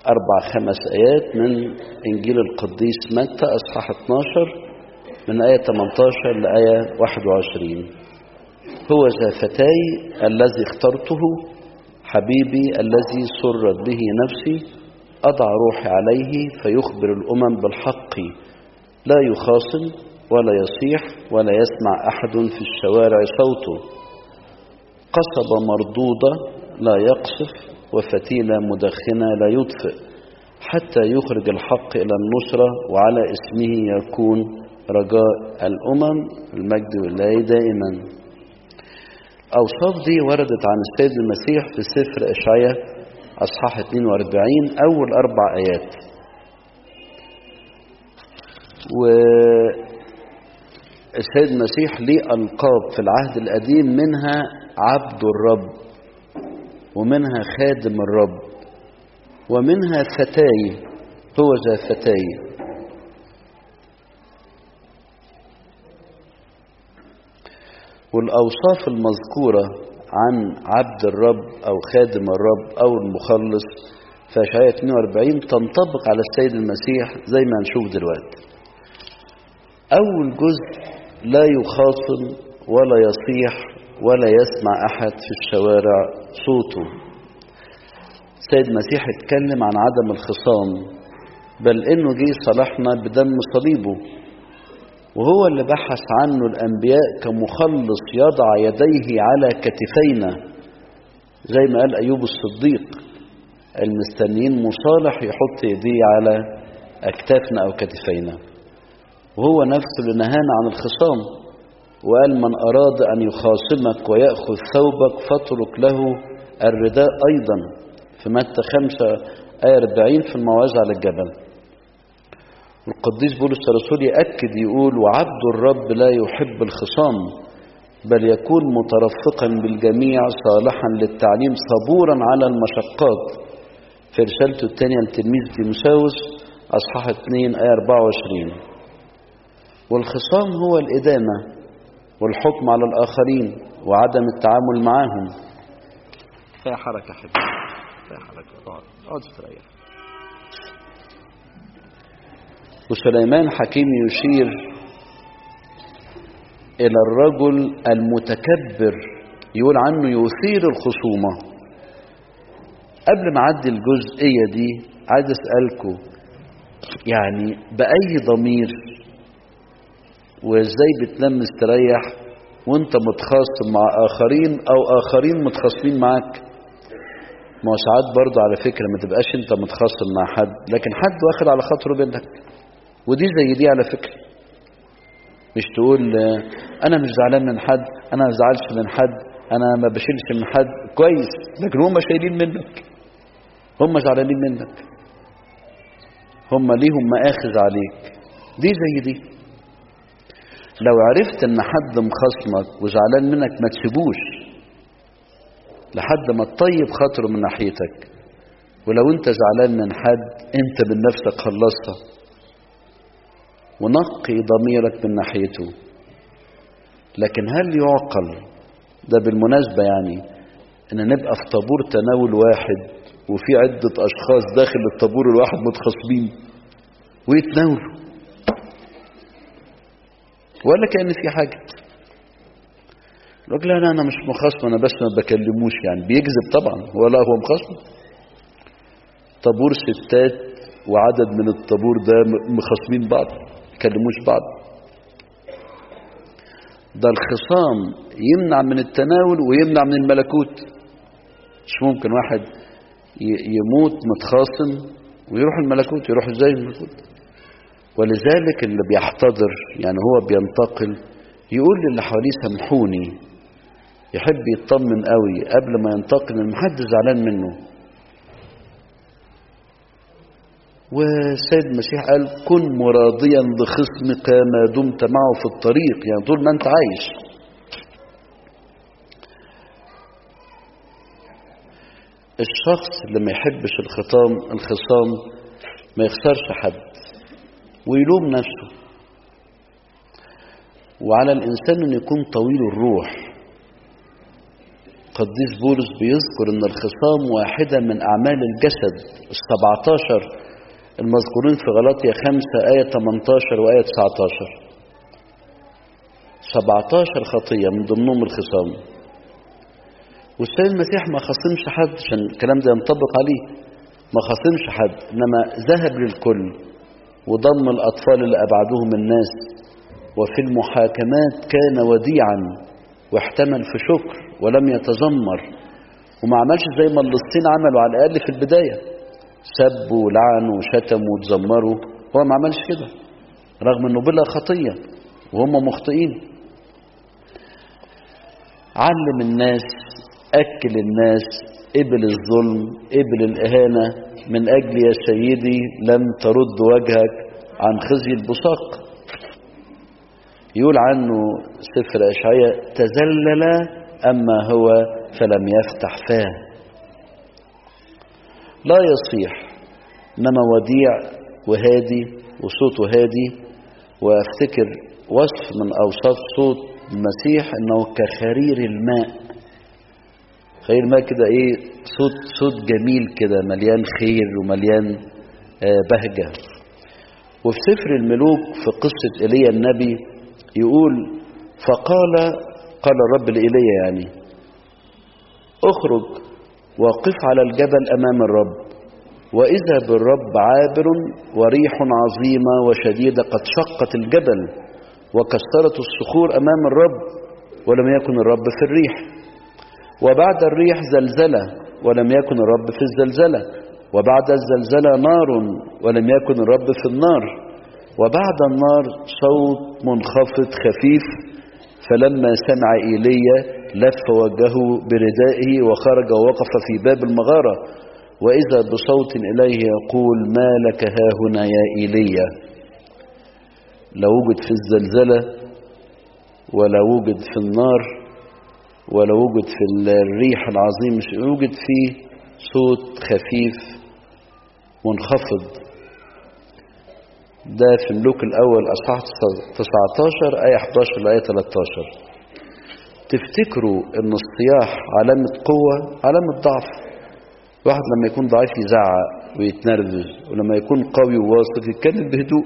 أربع خمس آيات من إنجيل القديس متى أصحاح 12 من آية 18 لآية 21 هو ذا فتاي الذي اخترته حبيبي الذي سرت به نفسي أضع روحي عليه فيخبر الأمم بالحق لا يخاصم ولا يصيح ولا يسمع أحد في الشوارع صوته قصبة مردودة لا يقصف وفتيلة مدخنة لا يطفئ حتى يخرج الحق إلى النصرة وعلى اسمه يكون رجاء الأمم المجد والله دائما الأوصاف دي وردت عن السيد المسيح في سفر إشعياء أصحاح 42 أول أربع آيات والسيد المسيح ليه ألقاب في العهد القديم منها عبد الرب ومنها خادم الرب ومنها فتاي هو ذا فتاي والأوصاف المذكورة عن عبد الرب أو خادم الرب أو المخلص في أشعياء 42 تنطبق على السيد المسيح زي ما هنشوف دلوقتي أول جزء لا يخاصم ولا يصيح ولا يسمع أحد في الشوارع صوته السيد المسيح اتكلم عن عدم الخصام بل إنه جه صالحنا بدم صليبه وهو اللي بحث عنه الأنبياء كمخلص يضع يديه على كتفينا زي ما قال أيوب الصديق المستنيين مصالح يحط يديه على أكتافنا أو كتفينا وهو نفسه اللي نهانا عن الخصام وقال من أراد أن يخاصمك ويأخذ ثوبك فاترك له الرداء أيضا في متى 5 آية 40 في المواعظ على الجبل القديس بولس الرسول يأكد يقول وعبد الرب لا يحب الخصام بل يكون مترفقا بالجميع صالحا للتعليم صبورا على المشقات في رسالته الثانية لتلميذ تيموساوس أصحاح 2 آية 24 والخصام هو الإدانة والحكم على الآخرين وعدم التعامل معهم فيها حركة حلوة فيها حركة اقعد اقعد استريح وسليمان حكيم يشير إلى الرجل المتكبر يقول عنه يثير الخصومة قبل ما أعدي الجزئية دي عايز أسألكم يعني بأي ضمير وإزاي بتنام مستريح وانت متخاصم مع آخرين أو آخرين متخاصمين معاك ما هو ساعات برضه على فكرة ما تبقاش انت متخاصم مع حد لكن حد واخد على خاطره بينك ودي زي دي على فكرة مش تقول انا مش زعلان من حد انا ما زعلش من حد انا ما بشيلش من حد كويس لكن هم شايلين منك هم زعلانين منك هم ليهم مآخذ عليك دي زي دي لو عرفت ان حد مخصمك وزعلان منك ما تسيبوش لحد ما تطيب خاطره من ناحيتك ولو انت زعلان من حد انت من نفسك خلصها ونقي ضميرك من ناحيته لكن هل يعقل ده بالمناسبة يعني ان نبقى في طابور تناول واحد وفي عدة اشخاص داخل الطابور الواحد متخاصمين ويتناولوا ولا كأن في حاجة يقول لا انا مش مخاصم انا بس ما بكلموش يعني بيكذب طبعا ولا هو مخاصم طابور ستات وعدد من الطابور ده مخاصمين بعض يكلموش بعض ده الخصام يمنع من التناول ويمنع من الملكوت مش ممكن واحد يموت متخاصم ويروح الملكوت يروح ازاي الملكوت ولذلك اللي بيحتضر يعني هو بينتقل يقول للي حواليه سامحوني يحب يطمن قوي قبل ما ينتقل ان محدش زعلان منه والسيد المسيح قال كن مراضيا لخصمك ما دمت معه في الطريق يعني طول ما انت عايش الشخص اللي ما يحبش الخصام الخصام ما يخسرش حد ويلوم نفسه وعلى الإنسان أن يكون طويل الروح قديس بولس بيذكر ان الخصام واحدة من اعمال الجسد السبعتاشر المذكورين في غلاطيا خمسة آية 18 وآية 19 17 خطية من ضمنهم الخصام والسيد المسيح ما خصمش حد عشان الكلام ده ينطبق عليه ما خصمش حد انما ذهب للكل وضم الاطفال اللي ابعدوهم الناس وفي المحاكمات كان وديعا واحتمل في شكر ولم يتذمر وما عملش زي ما اللصين عملوا على الاقل في البدايه سبوا ولعنوا وشتموا وتذمروا هو ما عملش كده رغم انه بلا خطيه وهم مخطئين علم الناس أكل الناس قبل الظلم قبل الإهانة من أجل يا سيدي لم ترد وجهك عن خزي البصاق يقول عنه سفر أشعياء تذلل أما هو فلم يفتح فاه لا يصيح إنما وديع وهادي وصوته هادي وأفتكر وصف من أوصاف صوت المسيح إنه كخرير الماء خير ما كده ايه صوت صوت جميل كده مليان خير ومليان آه بهجة وفي سفر الملوك في قصة ايليا النبي يقول فقال قال الرب لإيليا يعني اخرج وقف على الجبل امام الرب واذا بالرب عابر وريح عظيمة وشديدة قد شقت الجبل وكسرت الصخور امام الرب ولم يكن الرب في الريح وبعد الريح زلزلة ولم يكن الرب في الزلزلة وبعد الزلزلة نار ولم يكن الرب في النار وبعد النار صوت منخفض خفيف فلما سمع إيليا لف وجهه بردائه وخرج ووقف في باب المغارة وإذا بصوت إليه يقول ما لك ها هنا يا إيليا لا وجد في الزلزلة ولا وجد في النار ولا وجد في الريح العظيم مش يوجد فيه صوت خفيف منخفض ده في الملوك الأول أصحاح 19 آية 11 لآية 13 تفتكروا إن الصياح علامة قوة علامة ضعف واحد لما يكون ضعيف يزعق ويتنرفز ولما يكون قوي وواثق يتكلم بهدوء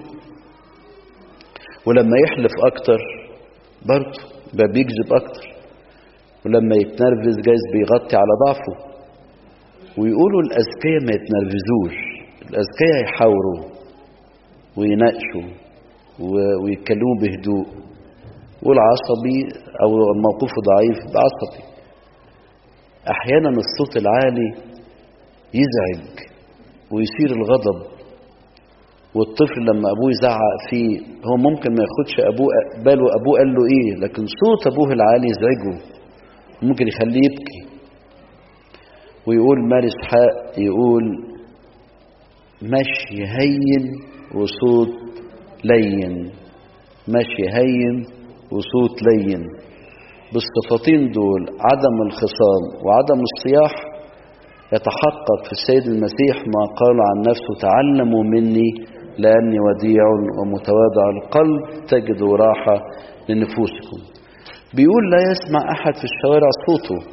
ولما يحلف أكتر برضه بقى بيكذب أكتر ولما يتنرفز جايز بيغطي على ضعفه ويقولوا الأذكياء ما يتنرفزوش الأذكياء يحاوروا ويناقشوا ويتكلموا بهدوء والعصبي أو موقفه ضعيف بعصبي أحيانا الصوت العالي يزعج ويثير الغضب والطفل لما أبوه يزعق فيه هو ممكن ما ياخدش أبوه باله أبوه قال له إيه لكن صوت أبوه العالي يزعجه ممكن يخليه يبكي ويقول مال اسحاق يقول مشي هين وصوت لين مشي هين وصوت لين بالصفتين دول عدم الخصام وعدم الصياح يتحقق في السيد المسيح ما قال عن نفسه تعلموا مني لأني وديع ومتواضع القلب تجدوا راحة لنفوسكم بيقول لا يسمع أحد في الشوارع صوته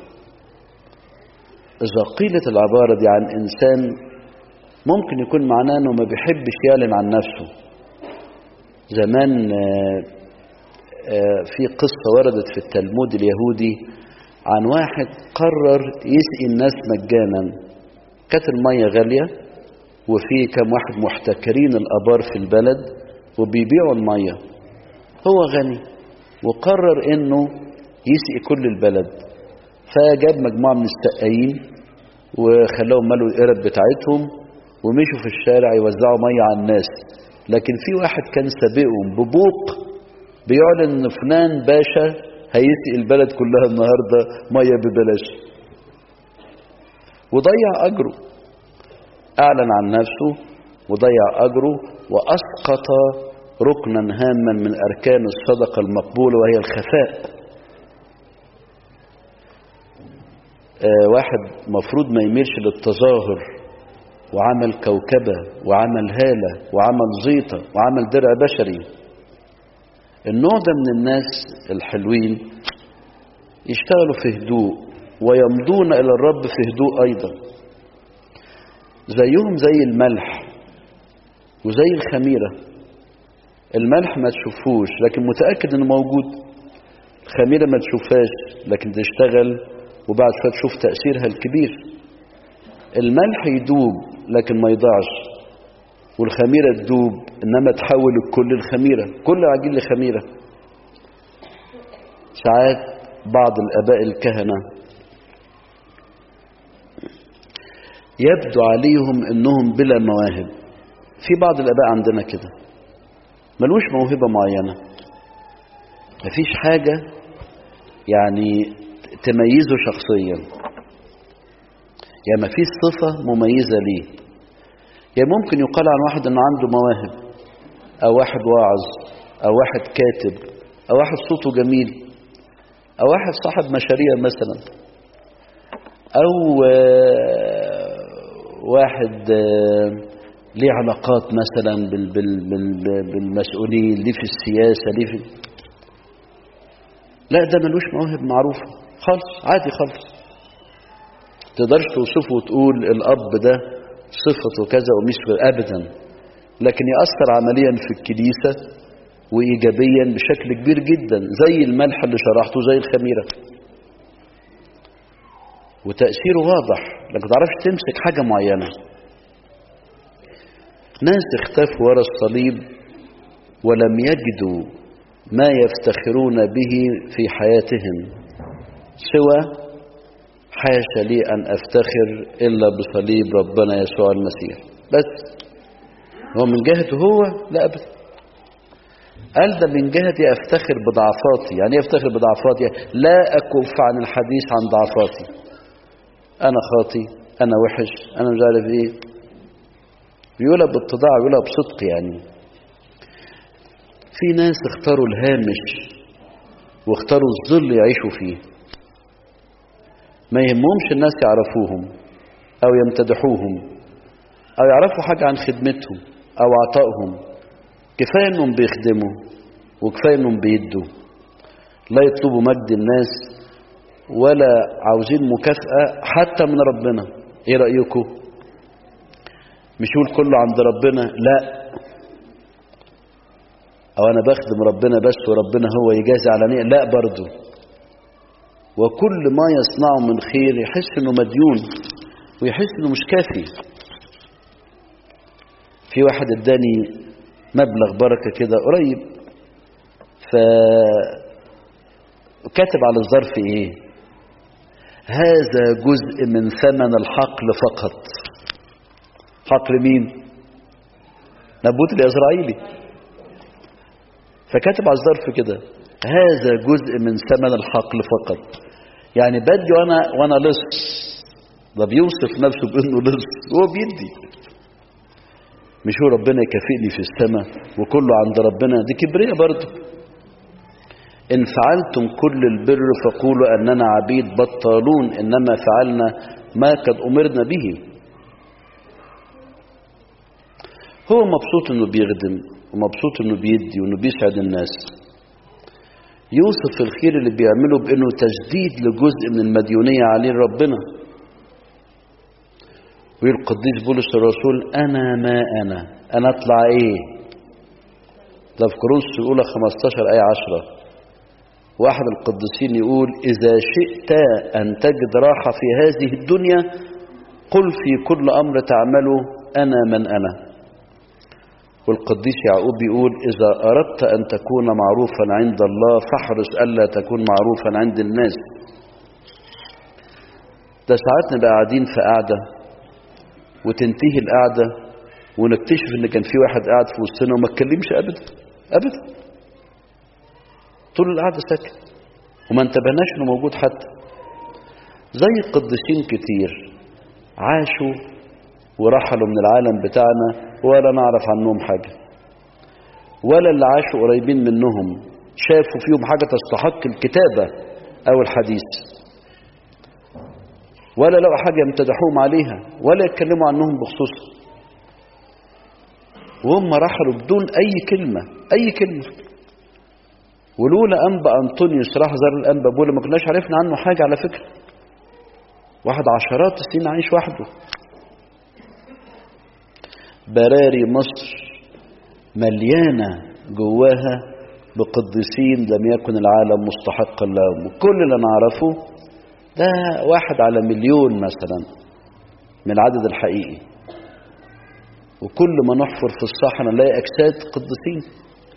إذا قيلت العبارة دي عن إنسان ممكن يكون معناه أنه ما بيحبش يعلن عن نفسه زمان في قصة وردت في التلمود اليهودي عن واحد قرر يسقي الناس مجانا كانت المية غالية وفي كم واحد محتكرين الأبار في البلد وبيبيعوا المية هو غني وقرر انه يسقي كل البلد فجاب مجموعة من السقايين وخلاهم مالوا القرب بتاعتهم ومشوا في الشارع يوزعوا مية على الناس لكن في واحد كان سابقهم ببوق بيعلن ان فلان باشا هيسقي البلد كلها النهارده ميه ببلاش وضيع اجره اعلن عن نفسه وضيع اجره واسقط ركنا هاما من اركان الصدقه المقبوله وهي الخفاء آه واحد مفروض ما يميلش للتظاهر وعمل كوكبه وعمل هاله وعمل زيطه وعمل درع بشري النوع ده من الناس الحلوين يشتغلوا في هدوء ويمضون إلى الرب في هدوء أيضا زيهم زي الملح وزي الخميرة الملح ما تشوفوش لكن متأكد انه موجود الخميرة ما تشوفهاش لكن تشتغل وبعد شوية تشوف تأثيرها الكبير الملح يدوب لكن ما يضيعش والخميرة تدوب إنما تحول الكل الخميرة كل عجين لخميرة ساعات بعض الآباء الكهنة يبدو عليهم إنهم بلا مواهب في بعض الآباء عندنا كده ملوش موهبة معينة مفيش حاجة يعني تميزه شخصيا يعني مفيش صفة مميزة ليه يعني ممكن يقال عن واحد انه عنده مواهب او واحد واعظ او واحد كاتب او واحد صوته جميل او واحد صاحب مشاريع مثلا او واحد ليه علاقات مثلا بال بال بال بالمسؤولين ليه في السياسة ليه في لا ده ملوش مواهب معروفة خالص عادي خالص تقدرش توصفه وتقول الأب ده صفته كذا ومش أبدا لكن يأثر عمليا في الكنيسة وإيجابيا بشكل كبير جدا زي الملح اللي شرحته زي الخميرة وتأثيره واضح لكن تعرفش تمسك حاجة معينة ناس اختفوا ورا الصليب ولم يجدوا ما يفتخرون به في حياتهم سوى حاشا لي أن أفتخر إلا بصليب ربنا يسوع المسيح بس هو من جهته هو لا أبدا قال ده من جهتي أفتخر بضعفاتي يعني أفتخر بضعفاتي لا أكف عن الحديث عن ضعفاتي أنا خاطي أنا وحش أنا مش عارف إيه بيقولها باتضاع بيقولها بصدق يعني في ناس اختاروا الهامش واختاروا الظل يعيشوا فيه ما يهمهمش الناس يعرفوهم أو يمتدحوهم أو يعرفوا حاجة عن خدمتهم أو عطائهم كفاية أنهم بيخدموا وكفاية أنهم بيدوا لا يطلبوا مجد الناس ولا عاوزين مكافأة حتى من ربنا ايه رأيكم مش يقول كله عند ربنا لا او انا بخدم ربنا بس وربنا هو يجازي على نية لا برضو وكل ما يصنعه من خير يحس انه مديون ويحس انه مش كافي في واحد اداني مبلغ بركة كده قريب ف كاتب على الظرف ايه هذا جزء من ثمن الحقل فقط حقل مين نبوت الإسرائيلي فكاتب على الظرف كده هذا جزء من ثمن الحقل فقط يعني بدي وانا وانا لص ده بيوصف نفسه بانه لص هو بيدي مش هو ربنا يكافئني في السماء وكله عند ربنا دي كبرية برضه إن فعلتم كل البر فقولوا أننا عبيد بطالون إنما فعلنا ما قد أمرنا به هو مبسوط إنه بيخدم ومبسوط إنه بيدي وإنه بيسعد الناس يوصف الخير اللي بيعمله بإنه تجديد لجزء من المديونية عليه ربنا ويقول القديس بولس الرسول أنا ما أنا أنا أطلع إيه ده في كورنثوس الأولى 15 آية 10 واحد القديسين يقول إذا شئت أن تجد راحة في هذه الدنيا قل في كل أمر تعمله أنا من أنا والقديس يعقوب يقول إذا أردت أن تكون معروفا عند الله فاحرص ألا تكون معروفا عند الناس ده ساعات نبقى قاعدين في قعدة وتنتهي القعدة ونكتشف ان كان في واحد قاعد في وسطنا وما اتكلمش ابدا ابدا طول القعدة ساكت وما انتبهناش انه موجود حتى زي القديسين كتير عاشوا ورحلوا من العالم بتاعنا ولا نعرف عنهم حاجة ولا اللي عاشوا قريبين منهم شافوا فيهم حاجة تستحق الكتابة أو الحديث ولا لقوا حاجة يمتدحوهم عليها ولا يتكلموا عنهم بخصوصها وهم رحلوا بدون أي كلمة أي كلمة ولولا أنبا أنطونيوس راح زار الأنبا بولا ما كناش عرفنا عنه حاجة على فكرة واحد عشرات السنين عايش وحده براري مصر مليانة جواها بقديسين لم يكن العالم مستحقا لهم وكل اللي نعرفه ده واحد على مليون مثلا من العدد الحقيقي وكل ما نحفر في الصحراء نلاقي أجساد قديسين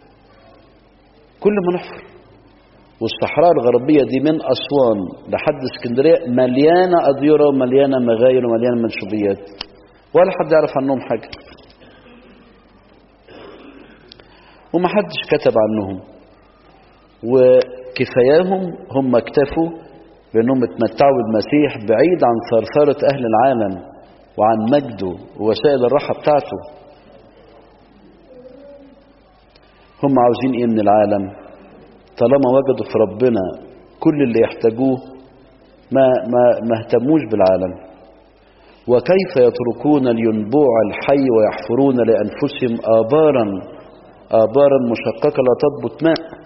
كل ما نحفر والصحراء الغربية دي من أسوان لحد اسكندرية مليانة أديرة ومليانة مغاير ومليانة منشوديات ولا حد يعرف عنهم حاجة ومحدش كتب عنهم وكفاياهم هم اكتفوا بأنهم اتمتعوا بالمسيح بعيد عن ثرثرة أهل العالم وعن مجده ووسائل الراحة بتاعته هم عاوزين ايه من العالم طالما وجدوا في ربنا كل اللي يحتاجوه ما, ما, ما اهتموش بالعالم وكيف يتركون الينبوع الحي ويحفرون لأنفسهم آبارا آبارا مشققة لا تضبط ماء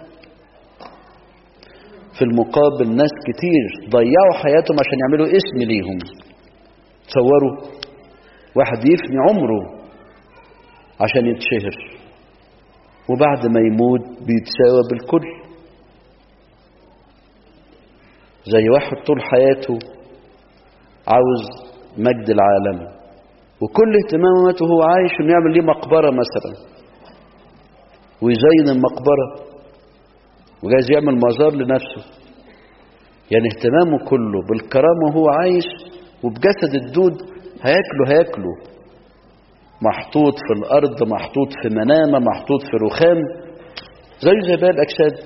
في المقابل ناس كتير ضيعوا حياتهم عشان يعملوا اسم ليهم تصوروا واحد يفني عمره عشان يتشهر وبعد ما يموت بيتساوى بالكل زي واحد طول حياته عاوز مجد العالم وكل اهتماماته وهو عايش انه يعمل ليه مقبرة مثلا ويزين المقبرة وجايز يعمل مزار لنفسه يعني اهتمامه كله بالكرامة وهو عايش وبجسد الدود هياكله هياكله محطوط في الأرض محطوط في منامة محطوط في رخام زي زي باقي الأجساد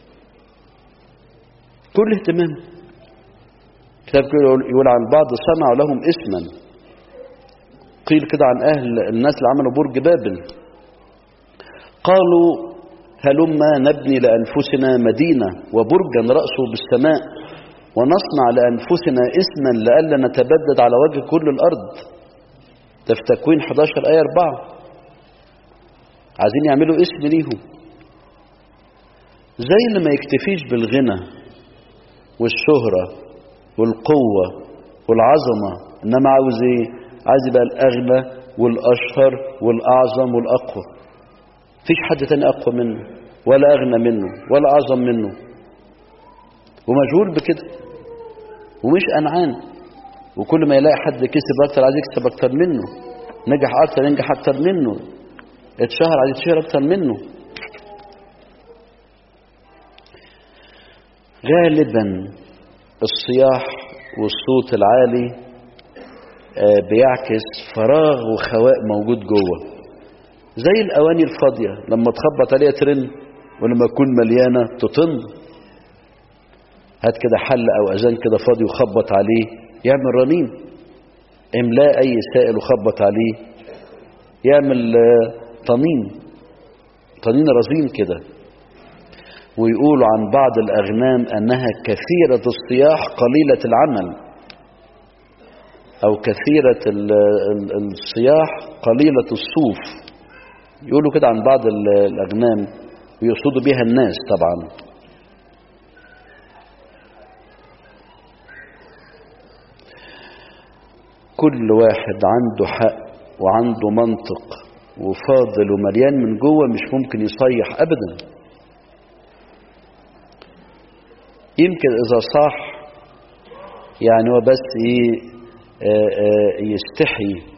كل اهتمام كتاب يقول عن البعض صنعوا لهم اسما قيل كده عن أهل الناس اللي عملوا برج بابل قالوا هلما نبني لأنفسنا مدينة وبرجا رأسه بالسماء ونصنع لأنفسنا اسما لئلا نتبدد على وجه كل الأرض ده في تكوين 11 آية 4 عايزين يعملوا اسم ليهم زي اللي ما يكتفيش بالغنى والشهرة والقوة والعظمة إنما عاوز إيه؟ عايز يبقى الأغنى والأشهر والأعظم والأقوى مفيش حد تاني أقوى منه ولا أغنى منه ولا أعظم منه ومشغول بكده ومش قنعان وكل ما يلاقي حد كسب أكتر عايز يكسب أكتر منه نجح أكتر ينجح أكتر منه اتشهر عايز يتشهر أكتر منه غالبا الصياح والصوت العالي بيعكس فراغ وخواء موجود جوه زي الأواني الفاضية لما تخبط عليها ترن ولما تكون مليانة تطن هات كده حل أو أذان كده فاضي وخبط عليه يعمل رنين املاء أي سائل وخبط عليه يعمل طنين طنين رزين كده ويقولوا عن بعض الأغنام أنها كثيرة الصياح قليلة العمل أو كثيرة الصياح قليلة الصوف يقولوا كده عن بعض الأغنام ويقصدوا بها الناس طبعا كل واحد عنده حق وعنده منطق وفاضل ومليان من جوه مش ممكن يصيح أبدا يمكن إذا صح يعني هو بس إيه يستحي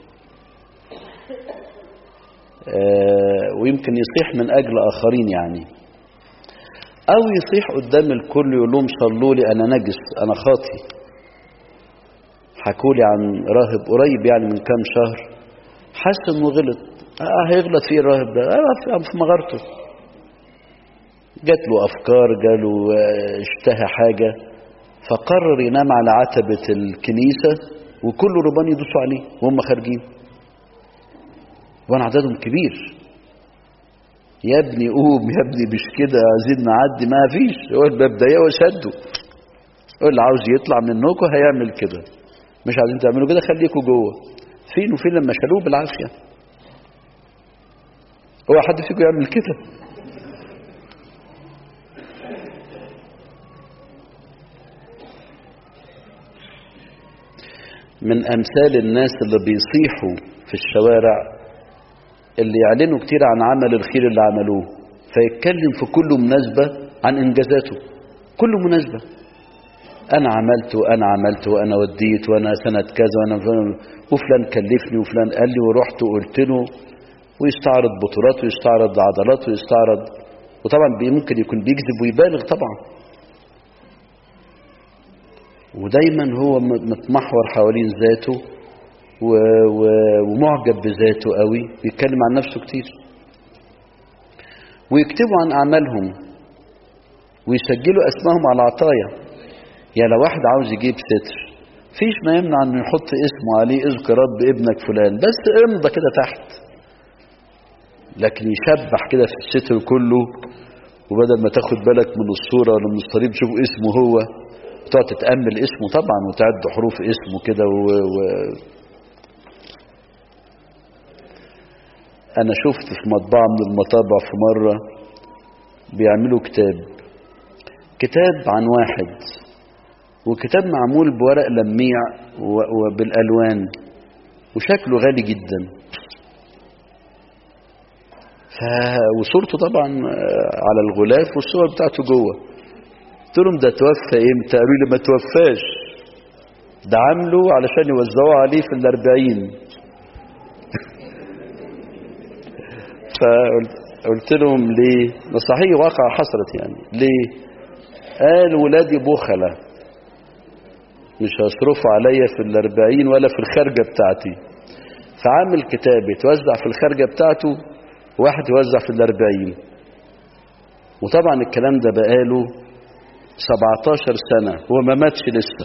ويمكن يصيح من أجل آخرين يعني أو يصيح قدام الكل يقول لهم صلوا لي أنا نجس أنا خاطي حكوا لي عن راهب قريب يعني من كام شهر حس انه غلط آه هيغلط فيه الراهب ده آه في مغارته جات له أفكار جاله اشتهى حاجة فقرر ينام على عتبة الكنيسة وكل ربان يدوسوا عليه وهم خارجين وانا عددهم كبير يا ابني قوم يا ابني مش كده عايزين نعدي ما فيش هو الباب ضيق وشده هو اللي عاوز يطلع منكم هيعمل كده مش عايزين تعملوا كده خليكوا جوه فين وفين لما شالوه بالعافيه هو حد فيكم يعمل كده من أمثال الناس اللي بيصيحوا في الشوارع اللي يعلنوا كتير عن عمل الخير اللي عملوه فيتكلم في كل مناسبة عن إنجازاته كل مناسبة أنا عملت وأنا عملت وأنا وديت وأنا سنة كذا وأنا وفلان كلفني وفلان قال لي ورحت وقلت له ويستعرض بطولات ويستعرض عضلات ويستعرض وطبعا ممكن يكون بيكذب ويبالغ طبعا ودايما هو متمحور حوالين ذاته و... و... ومعجب بذاته قوي بيتكلم عن نفسه كتير ويكتبوا عن أعمالهم ويسجلوا أسمائهم على عطايا يعني لو واحد عاوز يجيب ستر فيش ما يمنع انه يحط اسمه عليه اذكر رب ابنك فلان بس امضى كده تحت لكن يشبح كده في الستر كله وبدل ما تاخد بالك من الصورة ولا من الصليب تشوف اسمه هو تقعد تتأمل اسمه طبعا وتعد حروف اسمه كده و... و... أنا شفت في مطبعة من المطابع في مرة بيعملوا كتاب كتاب عن واحد وكتاب معمول بورق لميع وبالألوان وشكله غالي جدا ف... وصورته طبعا على الغلاف والصور بتاعته جوه قلت لهم ده توفى امتى قالوا لي ما توفاش ده عامله علشان يوزعوه عليه في الاربعين فقلت لهم ليه ده صحيح واقع حصلت يعني ليه قال ولادي بخلة مش هيصرفوا عليا في الاربعين ولا في الخارجة بتاعتي فعامل كتاب يتوزع في الخارجة بتاعته واحد يوزع في الاربعين وطبعا الكلام ده بقاله 17 سنة هو ما ماتش لسه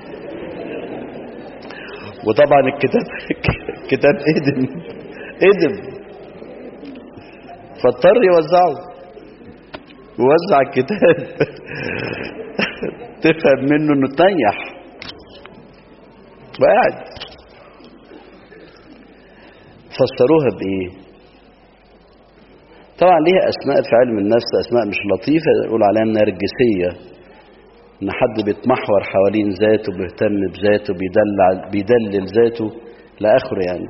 وطبعا الكتاب الكتاب ادم ادم فاضطر يوزعه ووزع الكتاب تفهم منه انه تنيح وقاعد فسروها بايه طبعا ليها اسماء في علم النفس اسماء مش لطيفه يقول عليها نرجسيه ان حد بيتمحور حوالين ذاته بيهتم بذاته بيدلع بيدلل ذاته لاخره يعني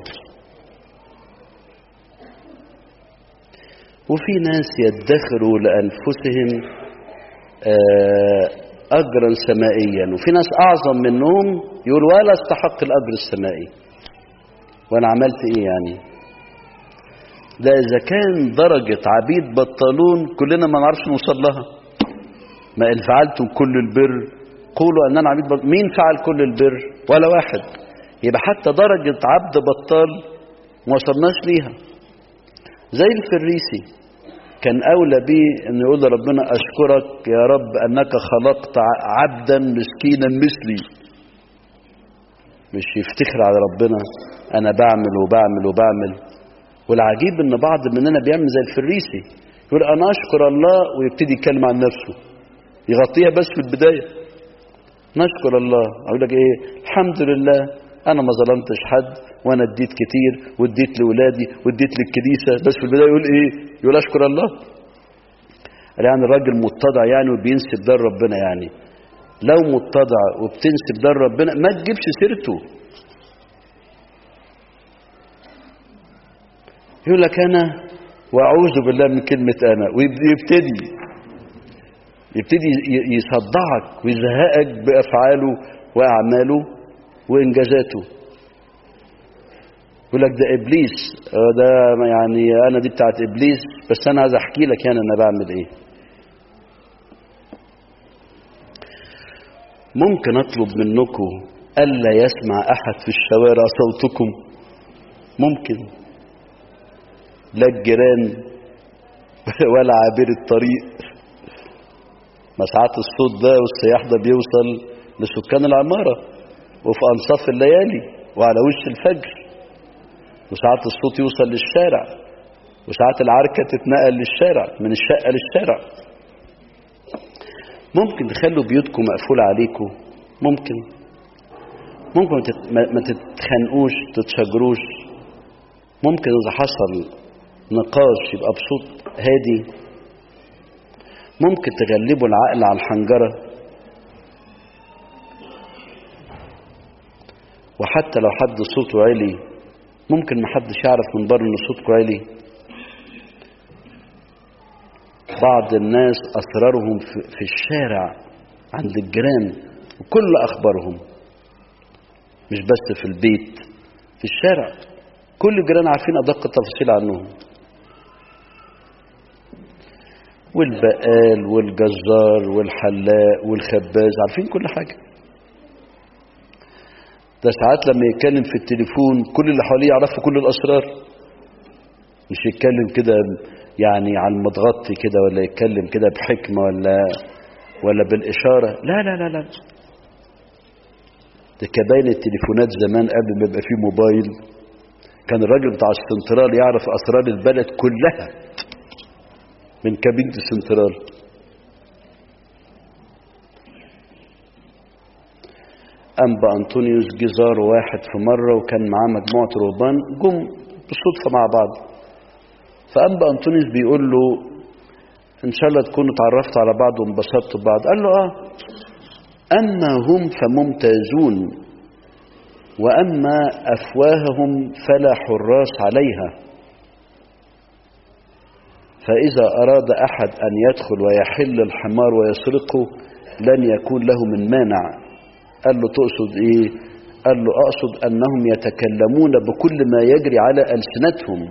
وفي ناس يدخروا لانفسهم اجرا سمائيا وفي ناس اعظم منهم يقول ولا استحق الاجر السمائي وانا عملت ايه يعني ده اذا كان درجه عبيد بطلون كلنا ما نعرفش نوصل لها ما ان فعلتم كل البر قولوا اننا عبيد بطل مين فعل كل البر ولا واحد يبقى حتى درجة عبد بطال ما وصلناش ليها زي الفريسي كان أولى بيه أن يقول لربنا أشكرك يا رب أنك خلقت عبدا مسكينا مثلي مش يفتخر على ربنا أنا بعمل وبعمل وبعمل والعجيب أن بعض مننا بيعمل زي الفريسي يقول أنا أشكر الله ويبتدي يتكلم عن نفسه يغطيها بس في البداية نشكر الله أقول لك إيه الحمد لله أنا ما ظلمتش حد وأنا اديت كتير واديت لولادي واديت للكنيسة بس في البداية يقول إيه يقول أشكر الله يعني الراجل متضع يعني وبينسب ده ربنا يعني لو متضع وبتنسب ده ربنا ما تجيبش سيرته يقول لك أنا وأعوذ بالله من كلمة أنا ويبتدي يبتدي يصدعك ويزهقك بأفعاله وأعماله وإنجازاته يقول لك ده إبليس ده يعني أنا دي بتاعت إبليس بس أنا عايز أحكي لك يعني أنا بعمل إيه ممكن أطلب منكم ألا يسمع أحد في الشوارع صوتكم ممكن لا الجيران ولا عابر الطريق ما ساعات الصوت ده والسياح ده بيوصل لسكان العمارة وفي أنصاف الليالي وعلى وش الفجر وساعات الصوت يوصل للشارع وساعات العركة تتنقل للشارع من الشقة للشارع ممكن تخلوا بيوتكم مقفولة عليكم ممكن ممكن ما تتخانقوش تتشجروش ممكن إذا حصل نقاش يبقى بصوت هادي ممكن تغلبوا العقل على الحنجرة وحتى لو حد صوته عالي ممكن محدش يعرف من بره ان صوتكم عالي بعض الناس اسرارهم في الشارع عند الجيران وكل اخبارهم مش بس في البيت في الشارع كل الجيران عارفين ادق التفاصيل عنهم والبقال والجزار والحلاق والخباز عارفين كل حاجه ده ساعات لما يتكلم في التليفون كل اللي حواليه يعرفوا كل الاسرار مش يتكلم كده يعني على المتغطي كده ولا يتكلم كده بحكمه ولا ولا بالاشاره لا لا لا لا ده كباين التليفونات زمان قبل ما يبقى فيه موبايل كان الراجل بتاع السنترال يعرف اسرار البلد كلها من كابينة السنترال أنبا أنطونيوس جزار واحد في مرة وكان معاه مجموعة رهبان جم بالصدفة مع بعض فأنبا أنطونيوس بيقول له إن شاء الله تكونوا اتعرفتوا على بعض وانبسطتوا ببعض قال له آه أما هم فممتازون وأما أفواههم فلا حراس عليها فإذا أراد أحد أن يدخل ويحل الحمار ويسرقه لن يكون له من مانع قال له تقصد إيه قال له أقصد أنهم يتكلمون بكل ما يجري على ألسنتهم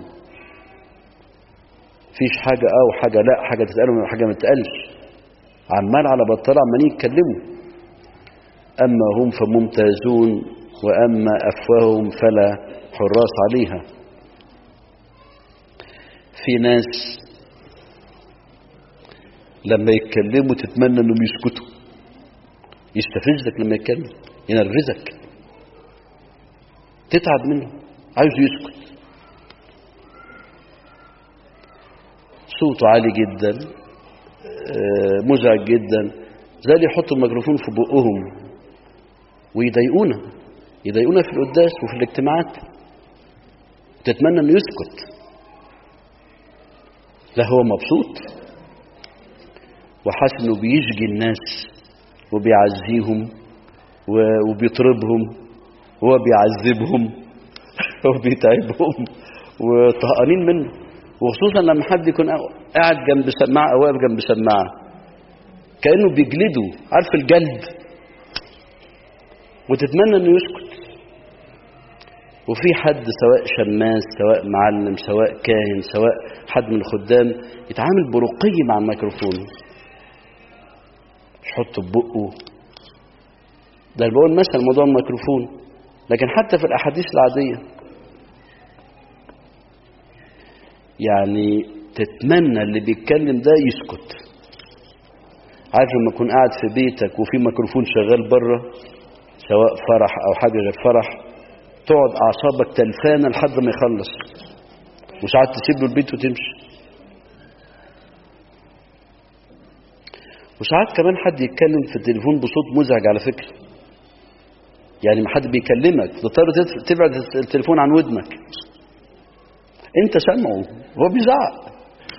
فيش حاجة أو حاجة لا حاجة تتقال وحاجة ما تتقالش عمال على بطال عمالين يتكلموا أما هم فممتازون وأما أفواههم فلا حراس عليها في ناس لما يتكلموا تتمنى انهم يسكتوا يستفزك لما يتكلم ينرفزك تتعب منه عايزه يسكت صوته عالي جدا مزعج جدا زي اللي يحطوا الميكروفون في بقهم ويضايقونا يضايقونا في القداس وفي الاجتماعات تتمنى انه يسكت لا هو مبسوط وحاسس انه بيشجي الناس وبيعزيهم وبيطربهم هو بيعذبهم وبيتعبهم وطهقانين منه وخصوصا لما حد يكون قاعد جنب سماعه او واقف جنب سماعه كانه بيجلده عارف الجلد وتتمنى انه يسكت وفي حد سواء شماس سواء معلم سواء كاهن سواء حد من الخدام يتعامل برقي مع الميكروفون يحطه في بقه ده اللي بقول مثلا موضوع الميكروفون لكن حتى في الاحاديث العاديه يعني تتمنى اللي بيتكلم ده يسكت عارف لما تكون قاعد في بيتك وفي ميكروفون شغال بره سواء فرح او حاجه غير فرح تقعد اعصابك تلفانه لحد ما يخلص وساعات تسيب له البيت وتمشي وساعات كمان حد يتكلم في التليفون بصوت مزعج على فكره يعني ما حد بيكلمك تضطر تبعد التليفون عن ودنك انت سامعه هو بيزعق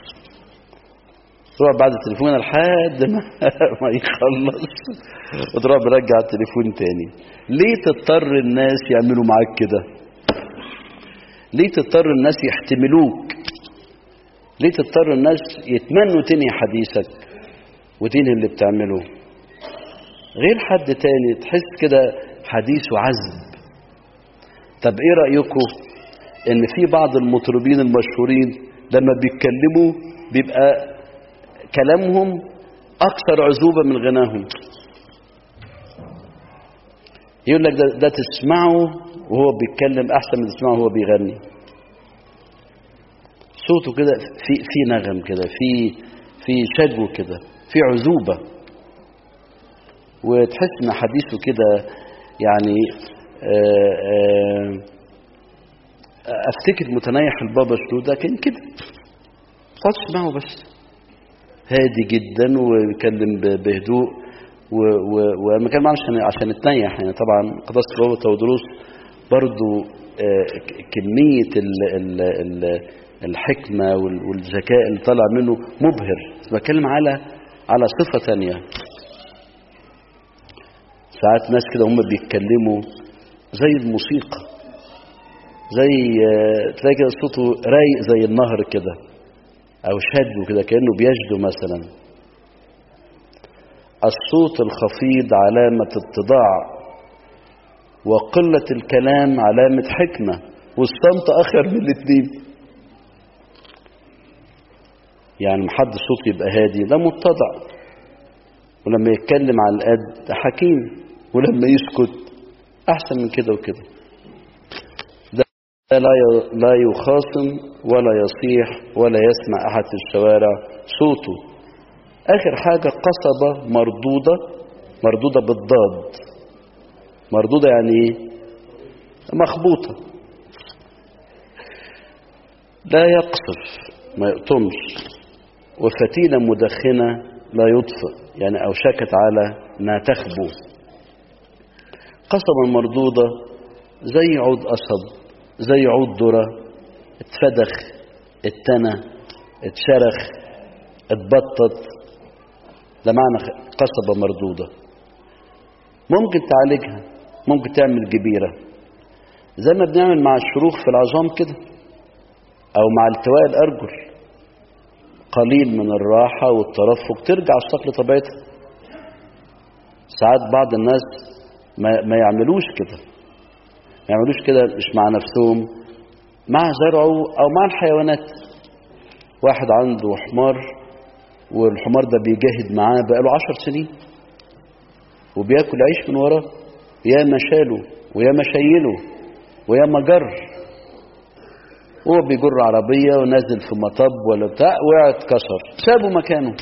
تروح بعد التليفون لحد ما ما يخلص وتروح مرجع التليفون تاني ليه تضطر الناس يعملوا معاك كده ليه تضطر الناس يحتملوك ليه تضطر الناس يتمنوا تنهي حديثك وتنهي اللي بتعمله غير حد تاني تحس كده حديثه عذب طب ايه رأيكم ان في بعض المطربين المشهورين لما بيتكلموا بيبقى كلامهم اكثر عذوبة من غناهم يقول لك ده, ده تسمعه وهو بيتكلم احسن من تسمعه وهو بيغني صوته كده في في نغم كده في في شجو كده في عذوبة وتحس ان حديثه كده يعني آآ آآ افتكر متنيح البابا شنودة كان كده تقعد تسمعه بس هادي جدا ويتكلم بهدوء وانا كان عشان عشان اتنيح يعني طبعا قداسه البابا تودروس برضو كميه ال ال ال الحكمه والذكاء اللي طالع منه مبهر بتكلم على على صفه ثانيه ساعات ناس كده هم بيتكلموا زي الموسيقى زي تلاقي كده صوته رايق زي النهر كده او شده كده كانه بيجدو مثلا الصوت الخفيض علامه اتضاع وقله الكلام علامه حكمه والصمت اخر من الاثنين يعني محد صوته يبقى هادي ده متضع ولما يتكلم على القد ده حكيم ولما يسكت احسن من كده وكده ده لا لا يخاصم ولا يصيح ولا يسمع احد في الشوارع صوته اخر حاجه قصبه مردوده مردوده بالضاد مردوده يعني ايه مخبوطه لا يقصف ما يقطمش وفتيله مدخنه لا يطفئ يعني اوشكت على انها تخبو قصبة مردودة زي عود قصب زي عود ذرة اتفدخ اتنى اتشرخ اتبطط ده معنى قصبة مردودة ممكن تعالجها ممكن تعمل جبيرة زي ما بنعمل مع الشروخ في العظام كده او مع التواء الارجل قليل من الراحة والترفق ترجع الصق لطبيعتها ساعات بعض الناس ما, ما يعملوش كده ما يعملوش كده مش مع نفسهم مع زرعه او مع الحيوانات واحد عنده حمار والحمار ده بيجاهد معاه بقاله عشر سنين وبياكل عيش من وراه يا ما شاله ويا ما شيله ويا ما جر وهو بيجر عربية ونازل في مطب ولا بتاع وقع اتكسر سابوا مكانه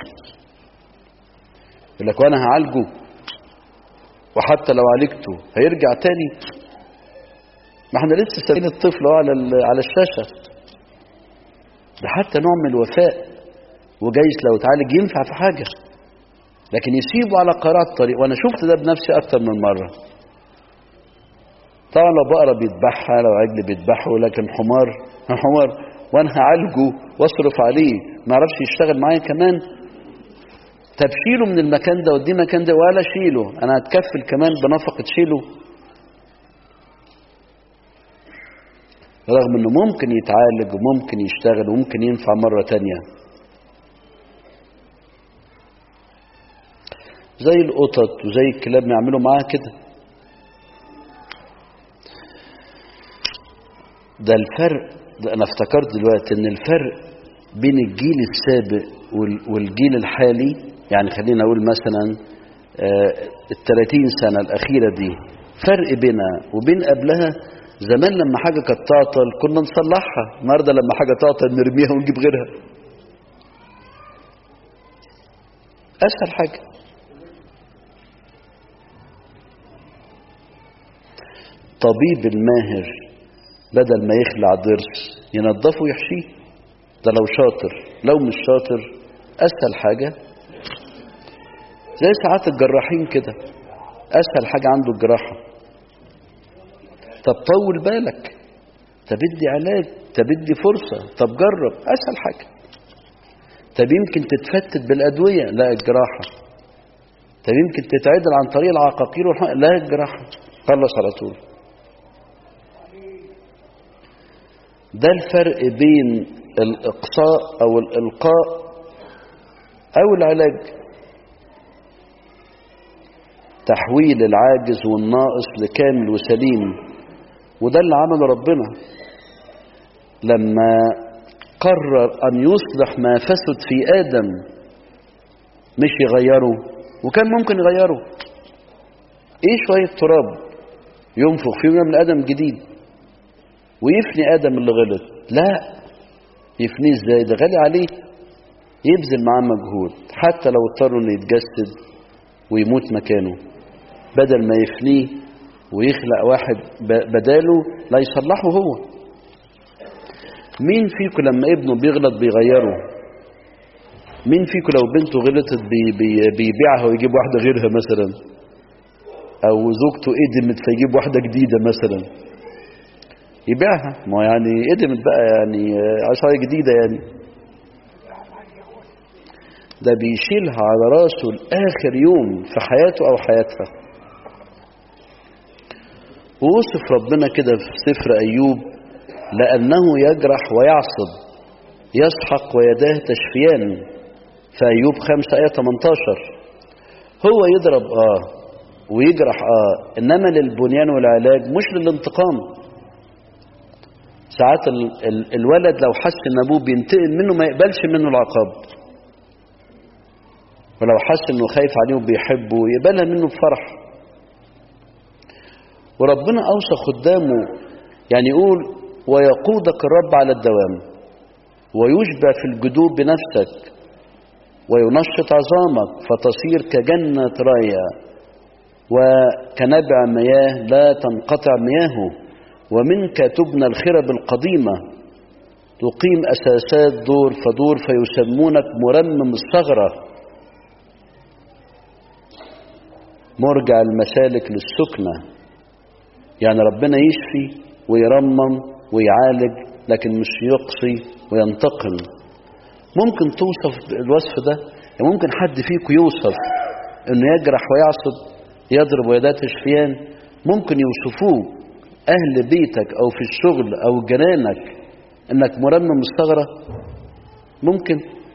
يقول لك وانا هعالجه وحتى لو عالجته هيرجع تاني ما احنا لسه سايبين الطفل على على الشاشه ده حتى نوع من الوفاء وجايز لو اتعالج ينفع في حاجه لكن يسيبه على قرار الطريق وانا شفت ده بنفسي اكتر من مره طبعا لو بقره بيذبحها لو عجل بيذبحه لكن حمار حمار وانا هعالجه واصرف عليه ما يعرفش يشتغل معايا كمان طب شيله من المكان ده وديه المكان ده ولا شيله انا هتكفل كمان بنفقه شيله رغم انه ممكن يتعالج وممكن يشتغل وممكن ينفع مرة تانية زي القطط وزي الكلاب يعملوا معاها كده ده الفرق ده انا افتكرت دلوقتي ان الفرق بين الجيل السابق والجيل الحالي يعني خلينا اقول مثلا الثلاثين سنة الأخيرة دي فرق بينها وبين قبلها زمان لما حاجة كانت تعطل كنا نصلحها النهاردة لما حاجة تعطل نرميها ونجيب غيرها أسهل حاجة طبيب الماهر بدل ما يخلع ضرس ينظفه ويحشيه ده لو شاطر لو مش شاطر أسهل حاجة زي ساعات الجراحين كده أسهل حاجة عنده الجراحة طب طول بالك طب ادي علاج طب ادي فرصة طب جرب أسهل حاجة طب يمكن تتفتت بالأدوية لا الجراحة طب يمكن تتعدل عن طريق العقاقير والحق لا الجراحة خلص على طول ده الفرق بين الإقصاء أو الإلقاء أو العلاج تحويل العاجز والناقص لكامل وسليم وده اللي عمله ربنا لما قرر أن يصلح ما فسد في آدم مش يغيره وكان ممكن يغيره ايه شوية تراب ينفخ فيه من آدم جديد ويفني آدم اللي غلط لا يفنيه ازاي ده غالي عليه يبذل معاه مجهود حتى لو اضطر انه يتجسد ويموت مكانه بدل ما يفنيه ويخلق واحد بداله لا يصلحه هو مين فيكم لما ابنه بيغلط بيغيره مين فيكم لو بنته غلطت بي بي بيبيعها ويجيب واحدة غيرها مثلا او زوجته قدمت فيجيب واحدة جديدة مثلا يبيعها ما يعني قدمت بقى يعني عصاية جديدة يعني ده بيشيلها على راسه لآخر يوم في حياته أو حياتها ووصف ربنا كده في سفر أيوب لأنه يجرح ويعصب يسحق ويداه تشفيان في أيوب 5 آية 18 هو يضرب آه ويجرح آه إنما للبنيان والعلاج مش للانتقام ساعات ال ال الولد لو حس ان ابوه بينتقم منه ما يقبلش منه العقاب ولو حس انه خايف عليه وبيحبه يقبلها منه بفرح وربنا اوصى خدامه يعني يقول ويقودك الرب على الدوام ويشبع في الجدوب بنفسك وينشط عظامك فتصير كجنة راية وكنبع مياه لا تنقطع مياهه ومنك تبنى الخرب القديمة تقيم أساسات دور فدور فيسمونك مرمم الثغرة مرجع المسالك للسكنة يعني ربنا يشفي ويرمم ويعالج لكن مش يقصي وينتقم ممكن توصف الوصف ده يعني ممكن حد فيكم يوصف انه يجرح ويعصب يضرب ويداه تشفيان ممكن يوصفوه أهل بيتك أو في الشغل أو جيرانك إنك مرمم الثغرة ممكن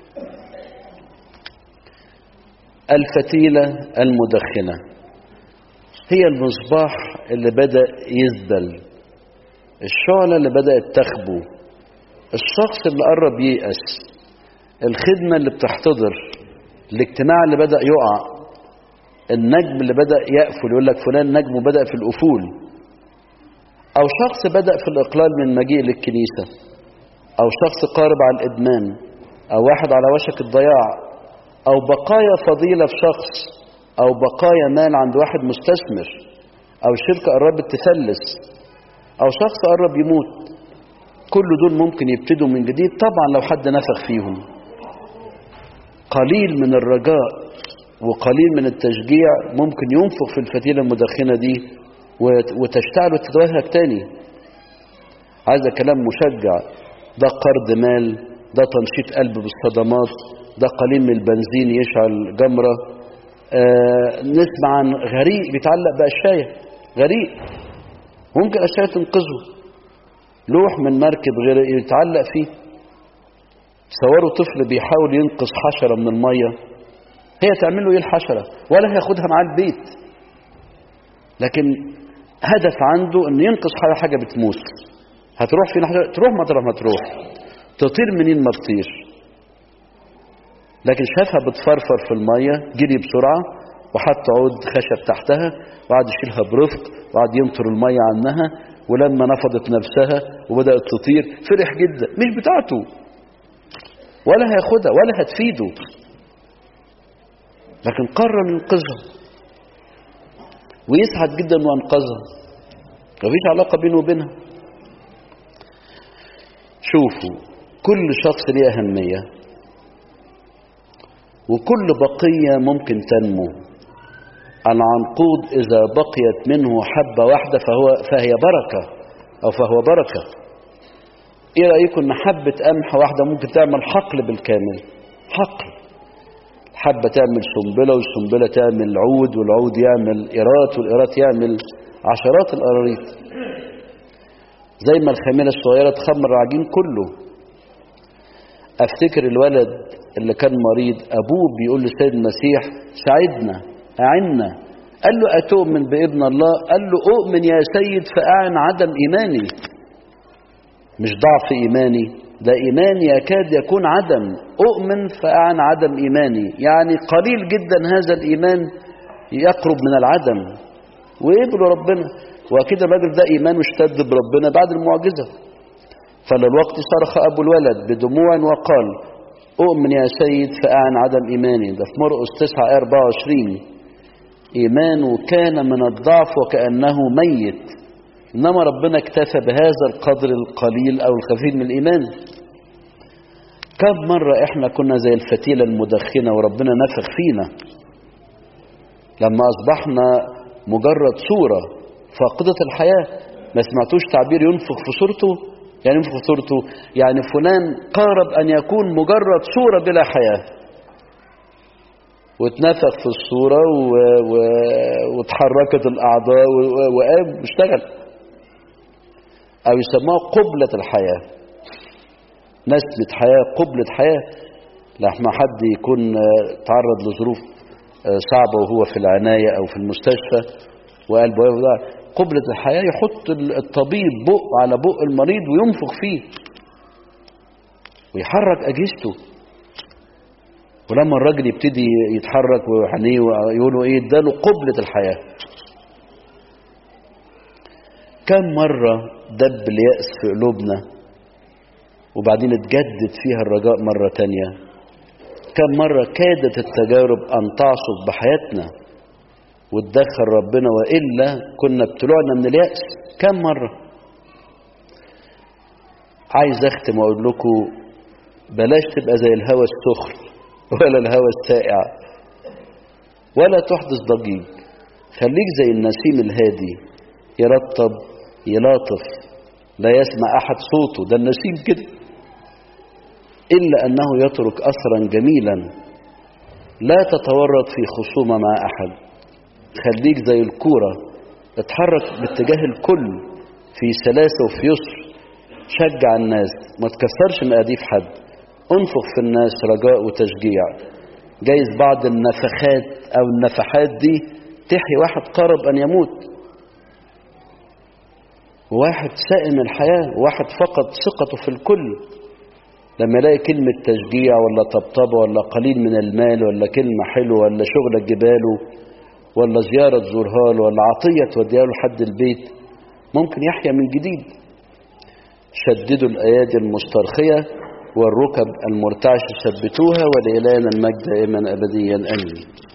الفتيلة المدخنة هي المصباح اللي بدأ يذبل الشعلة اللي بدأت تخبو الشخص اللي قرب ييأس الخدمة اللي بتحتضر الاجتماع اللي بدأ يقع النجم اللي بدأ يقفل يقول لك فلان نجمه بدأ في الأفول أو شخص بدأ في الإقلال من مجيء للكنيسة أو شخص قارب على الإدمان أو واحد على وشك الضياع أو بقايا فضيلة في شخص أو بقايا مال عند واحد مستثمر أو شركة قربت تفلس أو شخص قرب يموت كل دول ممكن يبتدوا من جديد طبعا لو حد نفخ فيهم قليل من الرجاء وقليل من التشجيع ممكن ينفخ في الفتيلة المدخنة دي وتشتعل وتتوهج تاني عايزة كلام مشجع ده قرض مال ده تنشيط قلب بالصدمات ده قليل من البنزين يشعل جمرة آه نسمع عن غريق بيتعلق بأشياء غريق ممكن أشياء تنقذه لوح من مركب غير يتعلق فيه تصوروا طفل بيحاول ينقذ حشرة من المية هي تعمل له ايه الحشرة ولا هياخدها معاه البيت لكن هدف عنده انه ينقذ حاجة بتموت هتروح فين حاجة تروح ما تروح ما تروح تطير منين ما تطير لكن شافها بتفرفر في المية جري بسرعة وحط عود خشب تحتها وقعد يشيلها برفق وقعد ينطر المية عنها ولما نفضت نفسها وبدأت تطير فرح جدا مش بتاعته ولا هياخدها ولا هتفيده لكن قرر ينقذها ويسعد جدا وانقذها مفيش علاقة بينه وبينها شوفوا كل شخص ليه أهمية وكل بقية ممكن تنمو العنقود إذا بقيت منه حبة واحدة فهو فهي بركة أو فهو بركة إيه رأيكم إن حبة قمح واحدة ممكن تعمل حقل بالكامل حقل حبة تعمل سنبلة والسنبلة تعمل عود والعود يعمل إيرات والإيرات يعمل عشرات القراريط زي ما الخميرة الصغيرة تخمر العجين كله أفتكر الولد اللي كان مريض أبوه بيقول لسيد المسيح ساعدنا أعنا قال له أتؤمن بابن الله قال له أؤمن يا سيد فأعن عدم إيماني مش ضعف إيماني ده إيمان يكاد يكون عدم أؤمن فأعن عدم إيماني يعني قليل جدا هذا الإيمان يقرب من العدم ويقبلوا ربنا وأكيد الراجل ده إيمانه اشتد بربنا بعد المعجزة فللوقت صرخ أبو الولد بدموع وقال أؤمن يا سيد فأعن عدم إيماني ده في مرقس 9 24 إيمانه كان من الضعف وكأنه ميت إنما ربنا اكتفى بهذا القدر القليل أو الخفيف من الإيمان كم مرة إحنا كنا زي الفتيلة المدخنة وربنا نفخ فينا لما أصبحنا مجرد صورة فاقدة الحياة ما سمعتوش تعبير ينفخ في صورته يعني ينفخ في صورته يعني فلان قارب أن يكون مجرد صورة بلا حياة واتنفخ في الصورة و... و... واتحركت الأعضاء و... وقام واشتغل أو يسموها قبلة الحياة نسمة حياة قبلة حياة لما حد يكون تعرض لظروف صعبة وهو في العناية أو في المستشفى وقلبه يفضل قبلة الحياة يحط الطبيب بق على بق المريض وينفخ فيه ويحرك أجهزته ولما الراجل يبتدي يتحرك ويحنيه ويقولوا ايه اداله قبلة الحياة كم مرة دب اليأس في قلوبنا وبعدين اتجدد فيها الرجاء مرة تانية كم مرة كادت التجارب أن تعصف بحياتنا وتدخل ربنا وإلا كنا ابتلعنا من اليأس كم مرة عايز أختم وأقول لكم بلاش تبقى زي الهوى السخن ولا الهوى السائع ولا تحدث ضجيج خليك زي النسيم الهادي يرطب يلاطف لا يسمع أحد صوته ده النسيم كده إلا أنه يترك أثرا جميلا لا تتورط في خصومة مع أحد خليك زي الكورة اتحرك باتجاه الكل في سلاسة وفي يسر شجع الناس ما تكسرش مقاديف حد انفخ في الناس رجاء وتشجيع جايز بعض النفخات او النفحات دي تحيي واحد قرب ان يموت وواحد سائم الحياة وواحد فقد ثقته في الكل لما يلاقي كلمة تشجيع ولا طبطبة ولا قليل من المال ولا كلمة حلوة ولا شغلة جباله ولا زيارة تزورها له ولا عطية توديها له لحد البيت ممكن يحيا من جديد شددوا الأيادي المسترخية والركب المرتعشة ثبتوها ولإلهنا المجد دائما أبديا آمين